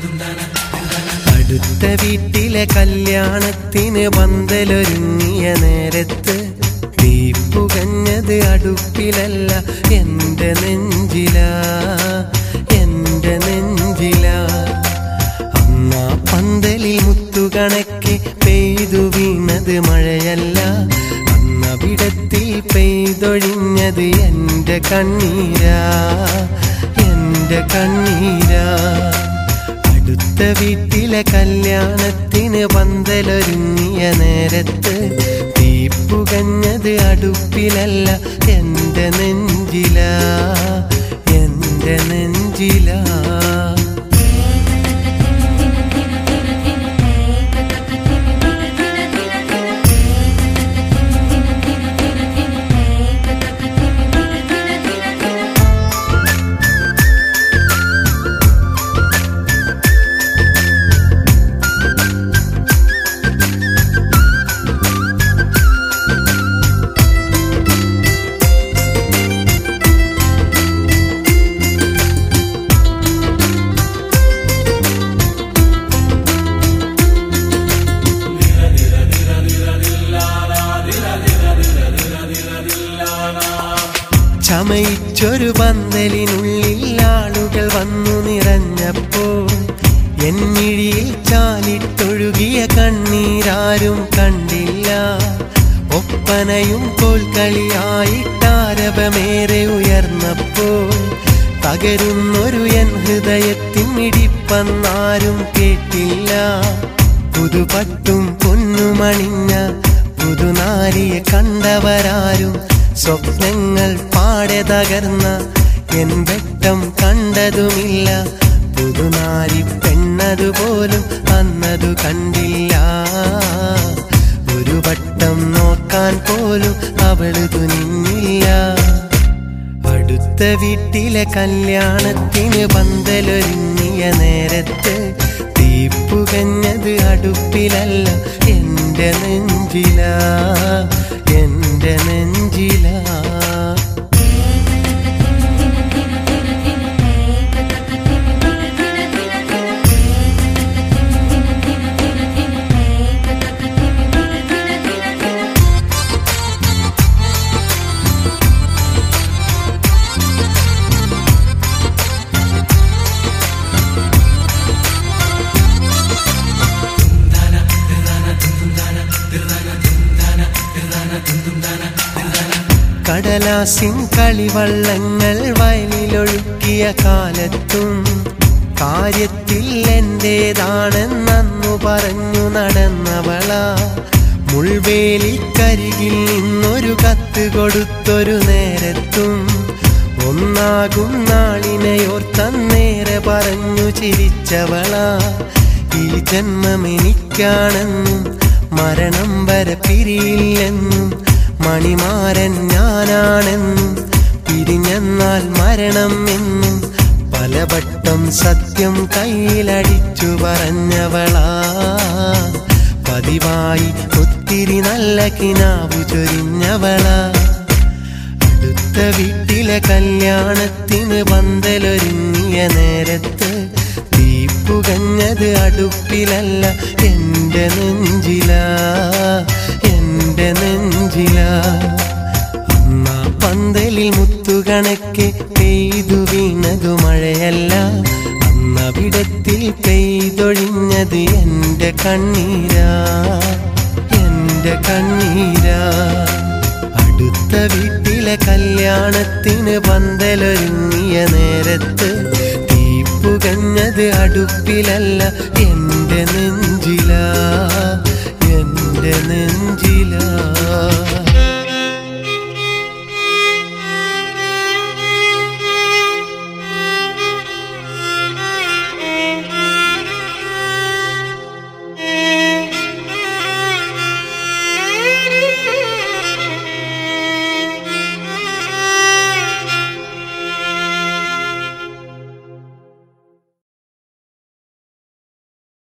അടുത്ത വീട്ടിലെ കല്യാണത്തിന് പന്തലൊരുങ്ങിയ നേരത്ത് തീപ്പുകഞ്ഞത് അടുപ്പിലല്ല എന്റെ നെഞ്ചിലാ എന്റെ നെഞ്ചിലാ അന്നാ പന്തലിൽ മുത്തുകണക്കെ പെയ്തു വീണത് മഴയല്ല അന്നവിടത്തിൽ പെയ്തൊഴിഞ്ഞത് എന്റെ കണ്ണീരാ എന്റെ കണ്ണീരാ അടുത്ത വീട്ടിലെ കല്യാണത്തിന് പന്തലൊരുങ്ങിയ നേരത്ത് തീപ്പുകഞ്ഞത് അടുപ്പിലല്ല എന്റെ നെഞ്ചിലാ എന്റെ നെഞ്ചിലാ ചമയിച്ചൊരു പന്തലിനുള്ളിൽ ആളുകൾ വന്നു നിറഞ്ഞപ്പോൾ എന്നിഴിയിൽ ചാലിട്ടൊഴുകിയ കണ്ണീരാരും കണ്ടില്ല ഒപ്പനയും കോൽക്കളിയായിട്ടാരവമേറെ ഉയർന്നപ്പോൾ തകരുന്നൊരു എൻ ഹൃദയത്തിൻ മിടിപ്പന്നാരും കേട്ടില്ല പുതുപട്ടും പൊന്നുമണിഞ്ഞ പുതുനാരിയെ കണ്ടവരാരും സ്വപ്നങ്ങൾ പാടെ തകർന്ന എൻ വെട്ടം കണ്ടതുമില്ല പുതുനാരി പെണ്ണതുപോലും അന്നതു കണ്ടില്ല ഒരു വട്ടം നോക്കാൻ പോലും അവള് തുനിഞ്ഞില്ല അടുത്ത വീട്ടിലെ കല്യാണത്തിന് പന്തലൊരുങ്ങിയ നേരത്ത് തീപ്പുകഞ്ഞത് അടുപ്പിലല്ല എന്റെ നെഞ്ചിലാ എന്റെ നെഞ്ചിലാ കടലാസിൻ കളിവള്ളങ്ങൾ വയലിലൊഴുക്കിയ കാലത്തും കാര്യത്തിൽ എന്റേതാണെന്നു പറഞ്ഞു നടന്നവള മുൾവേലിക്കരികിൽ നിന്നൊരു കത്ത് കൊടുത്തൊരു നേരത്തും ഒന്നാകും നാളിനെയോർത്തന്നേറെ പറഞ്ഞു ചിരിച്ചവള ഈ ജന്മമെനിക്കാണെന്നും മരണം വരെ പിരിയില്ലെന്നും മണിമാരൻ ഞാനാണെന്നും പിരിഞ്ഞെന്നാൽ മരണം എന്നും പലവട്ടം സത്യം കയ്യിലടിച്ചു പറഞ്ഞവളാ പതിവായി ഒത്തിരി നല്ല കിനാവു ചൊരിഞ്ഞവളാ അടുത്ത വീട്ടിലെ കല്യാണത്തിന് പന്തലൊരുങ്ങിയ നേരത്ത് തീപ്പുകഞ്ഞത് അടുപ്പിലല്ല എന്റെ നെഞ്ചിലാ എന്റെ നെഞ്ചിലാ അമ്മ പന്തലിൽ മുത്തുകണക്കെ പെയ്തു വീണതു മഴയല്ല അന്നവിടത്തിൽ പെയ്തൊഴിഞ്ഞത് എന്റെ കണ്ണീരാ എന്റെ കണ്ണീരാ അടുത്ത വീട്ടിലെ കല്യാണത്തിന് പന്തലൊരുങ്ങിയ നേരത്ത് തീപ്പുകഞ്ഞത് അടുപ്പിലല്ല എന്റെ നെഞ്ചിലാ എന്റെ നെഞ്ചിലാ